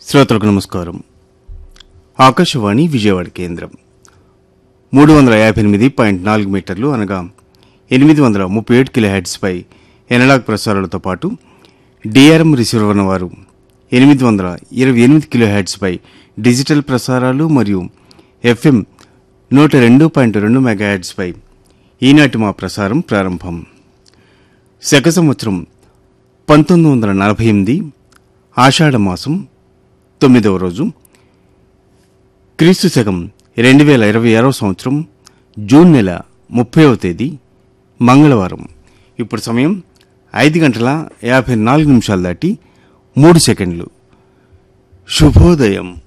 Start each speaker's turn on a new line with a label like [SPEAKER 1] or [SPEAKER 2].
[SPEAKER 1] శ్రోతలకు నమస్కారం ఆకాశవాణి విజయవాడ కేంద్రం మూడు వందల యాభై ఎనిమిది పాయింట్ నాలుగు మీటర్లు అనగా ఎనిమిది వందల ముప్పై ఏడు కిలో హెడ్స్పై ఎనలాగ్ ప్రసారాలతో పాటు డిఆర్ఎం రిసీవర్ ఉన్న వారు ఎనిమిది వందల ఇరవై ఎనిమిది కిలో హెడ్స్పై డిజిటల్ ప్రసారాలు మరియు ఎఫ్ఎం నూట రెండు పాయింట్ రెండు మెగా హెడ్స్పై ఈనాటి మా ప్రసారం ప్రారంభం శక సంవత్సరం పంతొమ్మిది వందల నలభై ఎనిమిది ఆషాఢ మాసం తొమ్మిదవ రోజు క్రీస్తు శకం రెండు వేల ఇరవై ఆరవ సంవత్సరం జూన్ నెల ముప్పైవ తేదీ మంగళవారం ఇప్పుడు సమయం ఐదు గంటల యాభై నాలుగు నిమిషాలు దాటి మూడు సెకండ్లు శుభోదయం